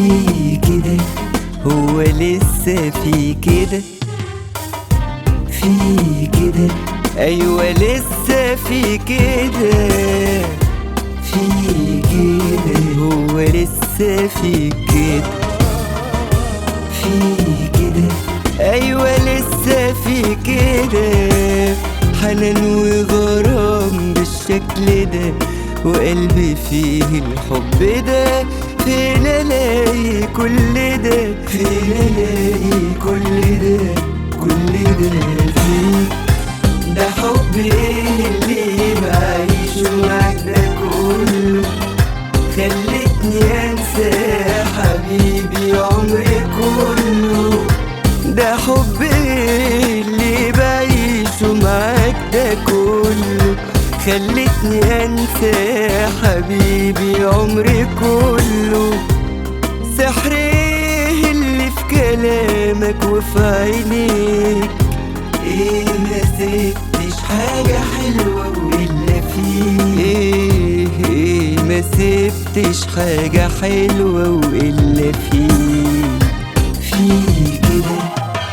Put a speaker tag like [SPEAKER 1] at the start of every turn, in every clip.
[SPEAKER 1] في كده هو لسه في كده في كده ايوه لسه في كده في كده هو لسه في كده في كده ايوه لسه في كده حنان وغرام بالشكل ده وقلبي فيه الحب ده فين الاقي كل ده فين الاقي كل ده كل ده فيك ده حب ايه اللي بعيشه معاك ده كله خلتني انسى يا حبيبي عمري كله ده حب ايه اللي بعيشه معاك ده كله خلتني انسى يا حبيبي عمري كله سحر ايه اللي في كلامك وفي عينيك ايه ما سبتش حاجة حلوة وإلا فيك ايه ايه ما سبتش حاجة حلوة وإلا فيك في كده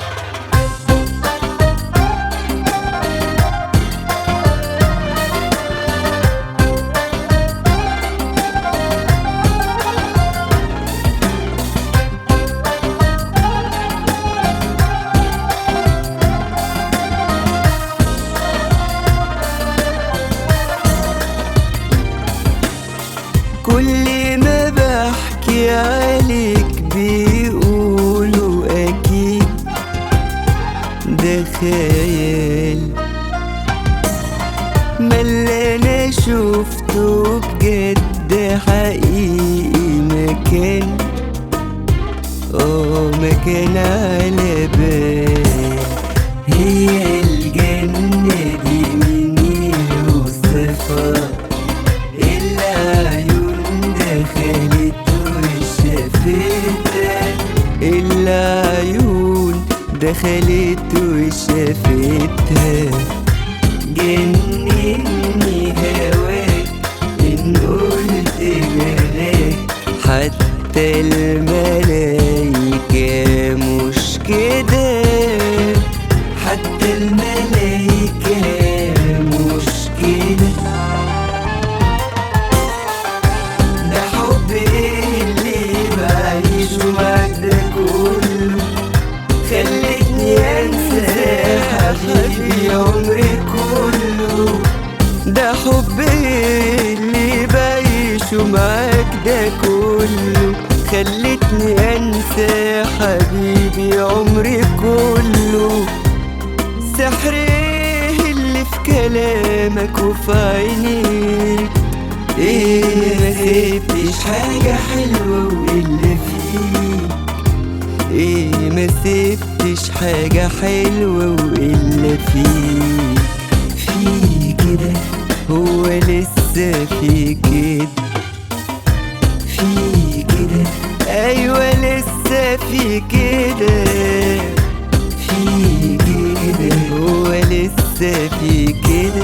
[SPEAKER 1] كل ما بحكي عليك بيقولوا أكيد ده خيال ما اللي أنا شفته بجد حقيقي مكان اه مكان على بال هي الجنة دي من يوصفها العيون دخلت وشافتها العيون دخلت وشافتها جنني هواك إن قلت ملاك حتى الملايكة مش كده حتى الملايكة مش كده ده حب ايه اللي بعيشه معاك ده كله خلتني انسى يا حبيبي عمري كله ده حب ايه اللي بعيشه معاك ده كله خلتني انسى يا حبيبي عمري كله سحر ايه اللي في كلامك وفي عينيك ايه ما سبتش حاجة حلوة وإلا فيك ايه ما سبتش حاجة حلوة وإلا فيك في كده هو لسه في كده في كده ايوه لسه في كده في كده هو لسه في كده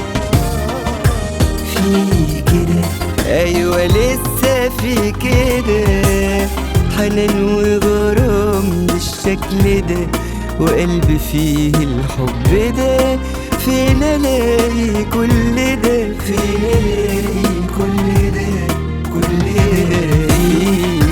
[SPEAKER 1] في كده ايوه لسه في كده حنان وغرام بالشكل ده وقلبي فيه الحب ده فين الاقي كل ده فين الاقي كل ده كل ده فيه